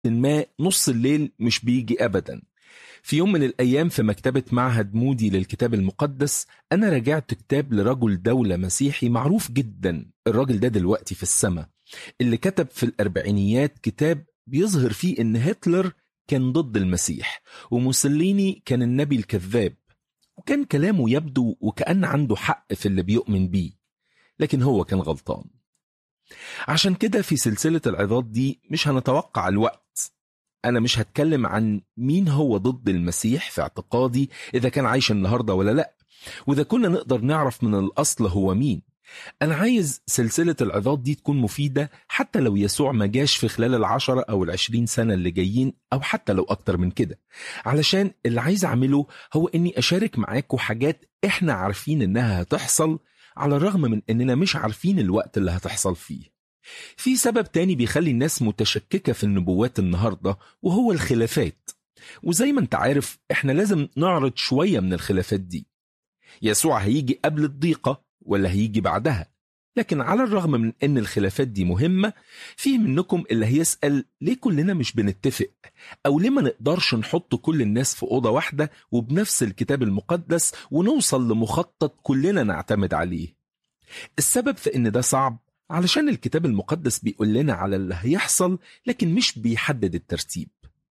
ما نص الليل مش بيجي أبدا في يوم من الأيام في مكتبة معهد مودي للكتاب المقدس أنا راجعت كتاب لرجل دولة مسيحي معروف جدا الراجل ده دلوقتي في السماء اللي كتب في الأربعينيات كتاب بيظهر فيه إن هتلر كان ضد المسيح وموسوليني كان النبي الكذاب وكان كلامه يبدو وكأن عنده حق في اللي بيؤمن بيه لكن هو كان غلطان عشان كده في سلسلة العظات دي مش هنتوقع الوقت أنا مش هتكلم عن مين هو ضد المسيح في اعتقادي إذا كان عايش النهاردة ولا لأ وإذا كنا نقدر نعرف من الأصل هو مين أنا عايز سلسلة العظات دي تكون مفيدة حتى لو يسوع ما جاش في خلال العشرة أو العشرين سنة اللي جايين أو حتى لو أكتر من كده علشان اللي عايز أعمله هو إني أشارك معاكم حاجات إحنا عارفين إنها هتحصل على الرغم من إننا مش عارفين الوقت اللي هتحصل فيه في سبب تاني بيخلي الناس متشككة في النبوات النهاردة وهو الخلافات وزي ما انت عارف احنا لازم نعرض شوية من الخلافات دي يسوع هيجي قبل الضيقة ولا هيجي بعدها لكن على الرغم من ان الخلافات دي مهمة في منكم اللي هيسأل ليه كلنا مش بنتفق او ليه ما نقدرش نحط كل الناس في أوضة واحدة وبنفس الكتاب المقدس ونوصل لمخطط كلنا نعتمد عليه السبب في ان ده صعب علشان الكتاب المقدس بيقول لنا على اللي هيحصل لكن مش بيحدد الترتيب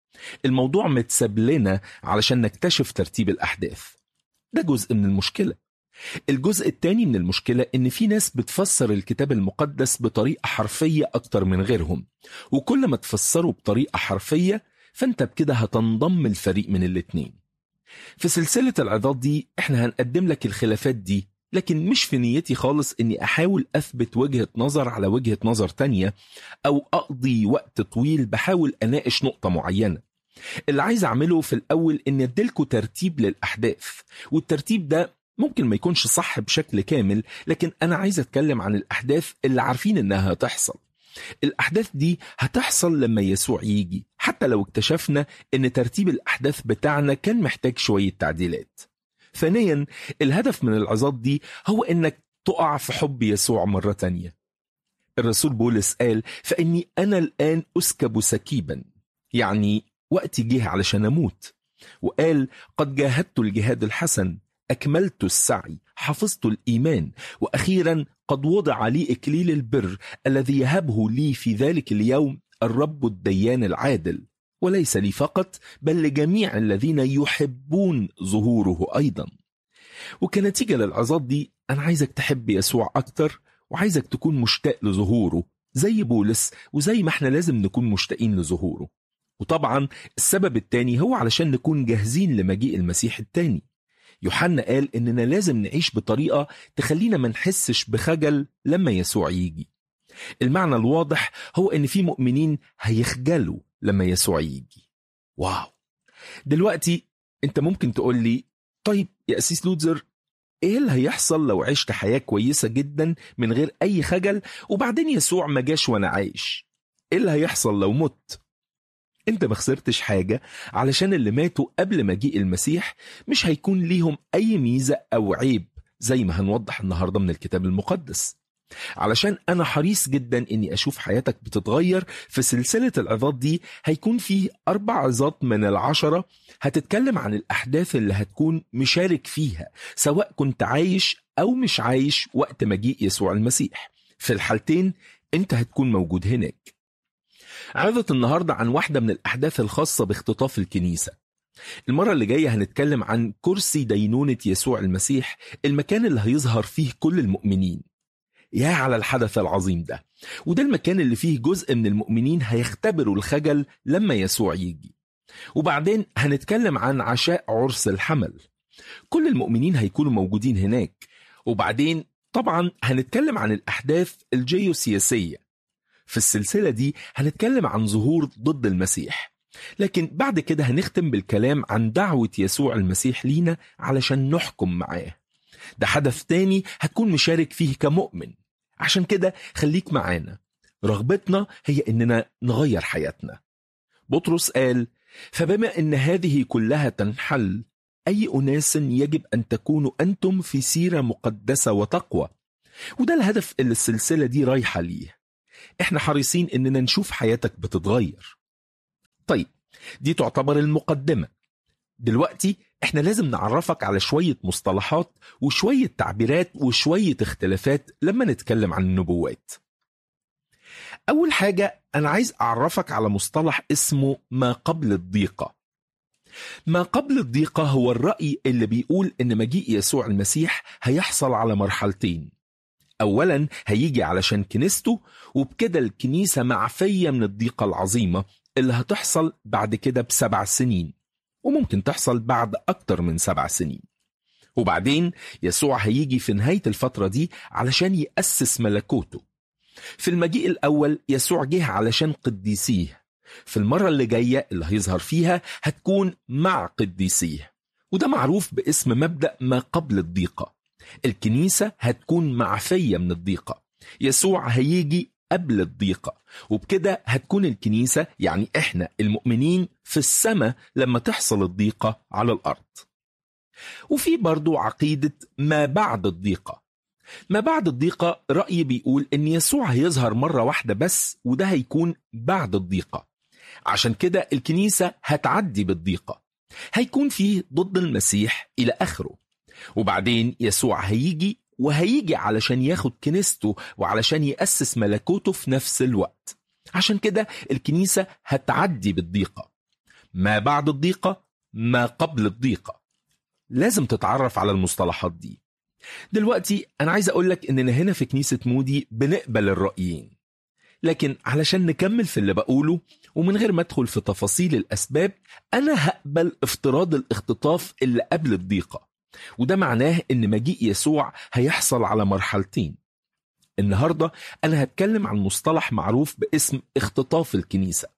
الموضوع متساب لنا علشان نكتشف ترتيب الأحداث ده جزء من المشكلة الجزء التاني من المشكلة إن في ناس بتفسر الكتاب المقدس بطريقة حرفية أكتر من غيرهم وكل ما تفسره بطريقة حرفية فأنت بكده هتنضم الفريق من الاتنين في سلسلة العظات دي احنا هنقدم لك الخلافات دي لكن مش في نيتي خالص اني احاول اثبت وجهة نظر على وجهة نظر تانية او اقضي وقت طويل بحاول اناقش نقطة معينة اللي عايز اعمله في الاول اني اديلكوا ترتيب للاحداث والترتيب ده ممكن ما يكونش صح بشكل كامل لكن انا عايز اتكلم عن الاحداث اللي عارفين انها هتحصل الأحداث دي هتحصل لما يسوع يجي حتى لو اكتشفنا ان ترتيب الأحداث بتاعنا كان محتاج شوية تعديلات ثانيا الهدف من العظات دي هو انك تقع في حب يسوع مرة تانية الرسول بولس قال فإني أنا الآن أسكب سكيبا يعني وقتي جه علشان أموت وقال قد جاهدت الجهاد الحسن أكملت السعي حفظت الإيمان وأخيرا قد وضع لي إكليل البر الذي يهبه لي في ذلك اليوم الرب الديان العادل وليس لي فقط بل لجميع الذين يحبون ظهوره أيضا وكنتيجة للعظات دي أنا عايزك تحب يسوع أكتر وعايزك تكون مشتاق لظهوره زي بولس وزي ما احنا لازم نكون مشتاقين لظهوره وطبعا السبب التاني هو علشان نكون جاهزين لمجيء المسيح التاني يوحنا قال إننا لازم نعيش بطريقة تخلينا ما نحسش بخجل لما يسوع يجي المعنى الواضح هو إن في مؤمنين هيخجلوا لما يسوع يجي واو دلوقتي انت ممكن تقول لي طيب يا أسيس لوتزر ايه اللي هيحصل لو عشت حياة كويسة جدا من غير اي خجل وبعدين يسوع ما جاش وانا عايش ايه اللي هيحصل لو مت انت ما خسرتش حاجة علشان اللي ماتوا قبل مجيء المسيح مش هيكون ليهم اي ميزة او عيب زي ما هنوضح النهاردة من الكتاب المقدس علشان أنا حريص جدا إني أشوف حياتك بتتغير في سلسلة العظات دي هيكون فيه أربع عظات من العشرة هتتكلم عن الأحداث اللي هتكون مشارك فيها سواء كنت عايش أو مش عايش وقت مجيء يسوع المسيح في الحالتين أنت هتكون موجود هناك عظة النهاردة عن واحدة من الأحداث الخاصة باختطاف الكنيسة المرة اللي جاية هنتكلم عن كرسي دينونة يسوع المسيح المكان اللي هيظهر فيه كل المؤمنين يا على الحدث العظيم ده وده المكان اللي فيه جزء من المؤمنين هيختبروا الخجل لما يسوع يجي وبعدين هنتكلم عن عشاء عرس الحمل كل المؤمنين هيكونوا موجودين هناك وبعدين طبعا هنتكلم عن الأحداث الجيوسياسية في السلسلة دي هنتكلم عن ظهور ضد المسيح لكن بعد كده هنختم بالكلام عن دعوة يسوع المسيح لينا علشان نحكم معاه ده حدث تاني هتكون مشارك فيه كمؤمن عشان كده خليك معانا رغبتنا هي اننا نغير حياتنا بطرس قال فبما ان هذه كلها تنحل اي اناس يجب ان تكونوا انتم في سيره مقدسه وتقوى وده الهدف اللي السلسله دي رايحه ليه احنا حريصين اننا نشوف حياتك بتتغير طيب دي تعتبر المقدمة دلوقتي احنا لازم نعرفك على شوية مصطلحات وشوية تعبيرات وشوية اختلافات لما نتكلم عن النبوات أول حاجة أنا عايز أعرفك على مصطلح اسمه ما قبل الضيقة ما قبل الضيقة هو الرأي اللي بيقول إن مجيء يسوع المسيح هيحصل على مرحلتين أولا هيجي علشان كنيسته وبكده الكنيسة معفية من الضيقة العظيمة اللي هتحصل بعد كده بسبع سنين وممكن تحصل بعد أكتر من سبع سنين وبعدين يسوع هيجي في نهاية الفترة دي علشان يأسس ملكوته في المجيء الأول يسوع جه علشان قديسيه في المرة اللي جاية اللي هيظهر فيها هتكون مع قديسيه وده معروف باسم مبدأ ما قبل الضيقة الكنيسة هتكون معفية من الضيقة يسوع هيجي قبل الضيقة وبكده هتكون الكنيسة يعني احنا المؤمنين في السماء لما تحصل الضيقة على الأرض وفي برضو عقيدة ما بعد الضيقة ما بعد الضيقة رأي بيقول إن يسوع هيظهر مرة واحدة بس وده هيكون بعد الضيقة عشان كده الكنيسة هتعدي بالضيقة هيكون فيه ضد المسيح إلى آخره وبعدين يسوع هيجي وهيجي علشان ياخد كنيسته وعلشان يأسس ملكوته في نفس الوقت عشان كده الكنيسة هتعدي بالضيقة ما بعد الضيقة ما قبل الضيقة لازم تتعرف على المصطلحات دي دلوقتي أنا عايز أقولك إننا هنا في كنيسة مودي بنقبل الرأيين لكن علشان نكمل في اللي بقوله ومن غير ما أدخل في تفاصيل الأسباب أنا هقبل افتراض الاختطاف اللي قبل الضيقة وده معناه إن مجيء يسوع هيحصل على مرحلتين النهاردة أنا هتكلم عن مصطلح معروف باسم اختطاف الكنيسة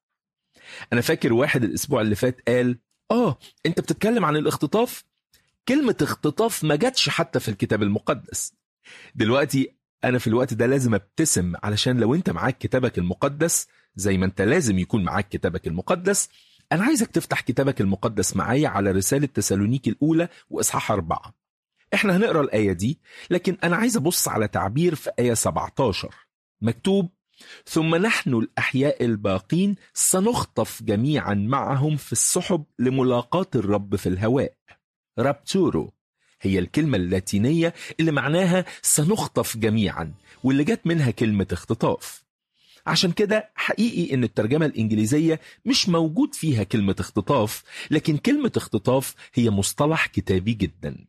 أنا فاكر واحد الأسبوع اللي فات قال آه أنت بتتكلم عن الاختطاف كلمة اختطاف ما جاتش حتى في الكتاب المقدس دلوقتي أنا في الوقت ده لازم ابتسم علشان لو أنت معاك كتابك المقدس زي ما أنت لازم يكون معاك كتابك المقدس أنا عايزك تفتح كتابك المقدس معايا على رسالة تسالونيكي الأولى وإصحاح أربعة إحنا هنقرأ الآية دي لكن أنا عايز أبص على تعبير في آية 17 مكتوب ثم نحن الأحياء الباقين سنخطف جميعا معهم في السحب لملاقاة الرب في الهواء رابتورو هي الكلمة اللاتينية اللي معناها سنخطف جميعا واللي جت منها كلمة اختطاف عشان كده حقيقي ان الترجمة الانجليزية مش موجود فيها كلمة اختطاف لكن كلمة اختطاف هي مصطلح كتابي جدا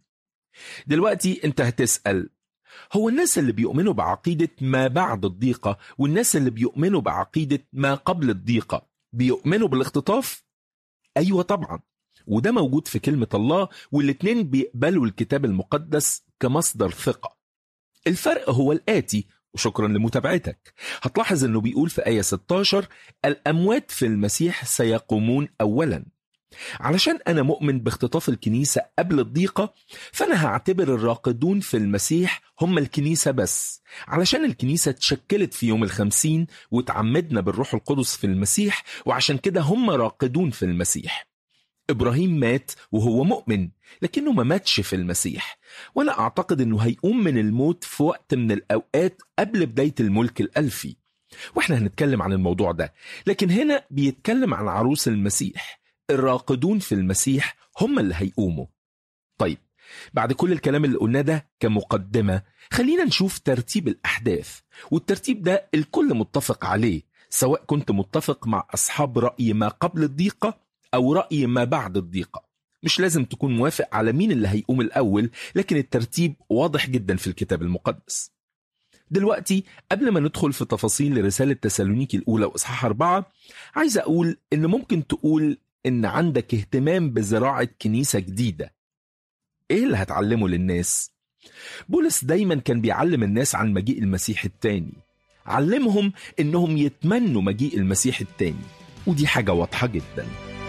دلوقتي انت هتسأل هو الناس اللي بيؤمنوا بعقيدة ما بعد الضيقة والناس اللي بيؤمنوا بعقيدة ما قبل الضيقة بيؤمنوا بالاختطاف؟ أيوة طبعا وده موجود في كلمة الله والاتنين بيقبلوا الكتاب المقدس كمصدر ثقة الفرق هو الآتي وشكرا لمتابعتك هتلاحظ انه بيقول في آية 16 الأموات في المسيح سيقومون أولا علشان أنا مؤمن باختطاف الكنيسة قبل الضيقة فأنا هعتبر الراقدون في المسيح هم الكنيسة بس علشان الكنيسة اتشكلت في يوم الخمسين وتعمدنا بالروح القدس في المسيح وعشان كده هم راقدون في المسيح إبراهيم مات وهو مؤمن لكنه ما ماتش في المسيح وأنا أعتقد أنه هيقوم من الموت في وقت من الأوقات قبل بداية الملك الألفي وإحنا هنتكلم عن الموضوع ده لكن هنا بيتكلم عن عروس المسيح الراقدون في المسيح هم اللي هيقوموا طيب بعد كل الكلام اللي قلناه ده كمقدمة خلينا نشوف ترتيب الأحداث والترتيب ده الكل متفق عليه سواء كنت متفق مع أصحاب رأي ما قبل الضيقة أو رأي ما بعد الضيقة مش لازم تكون موافق على مين اللي هيقوم الأول لكن الترتيب واضح جدا في الكتاب المقدس دلوقتي قبل ما ندخل في تفاصيل رسالة تسالونيكي الأولى وإصحاح أربعة عايز أقول إن ممكن تقول إن عندك اهتمام بزراعة كنيسة جديدة إيه اللي هتعلمه للناس؟ بولس دايما كان بيعلم الناس عن مجيء المسيح التاني علمهم إنهم يتمنوا مجيء المسيح التاني ودي حاجة واضحة جداً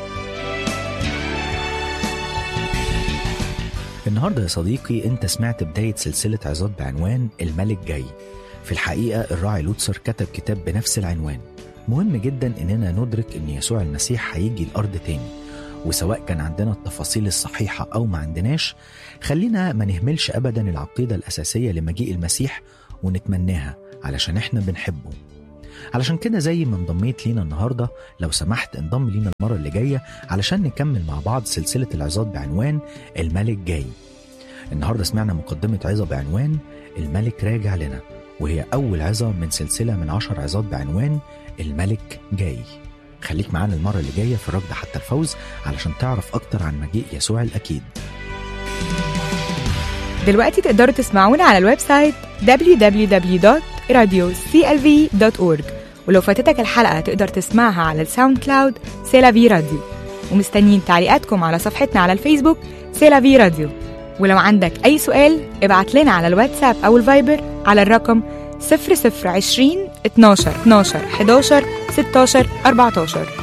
النهاردة يا صديقي انت سمعت بداية سلسلة عظات بعنوان الملك جاي في الحقيقة الراعي لوتسر كتب كتاب بنفس العنوان مهم جدا اننا ندرك ان يسوع المسيح هيجي الارض تاني وسواء كان عندنا التفاصيل الصحيحة او ما عندناش خلينا ما نهملش ابدا العقيدة الاساسية لمجيء المسيح ونتمناها علشان احنا بنحبه علشان كده زي ما انضميت لينا النهاردة لو سمحت انضم لينا المرة اللي جاية علشان نكمل مع بعض سلسلة العظات بعنوان الملك جاي النهاردة سمعنا مقدمة عظة بعنوان الملك راجع لنا وهي أول عظة من سلسلة من عشر عظات بعنوان الملك جاي خليك معانا المرة اللي جاية في الركض حتى الفوز علشان تعرف أكتر عن مجيء يسوع الأكيد دلوقتي تقدروا تسمعونا على الويب سايت www.radioclv.org ولو فاتتك الحلقة تقدر تسمعها على الساوند كلاود سيلافي راديو ومستنيين تعليقاتكم على صفحتنا على الفيسبوك سيلافي راديو ولو عندك أي سؤال ابعت لنا على الواتساب أو الفايبر على الرقم 0020 12 12 11 16 14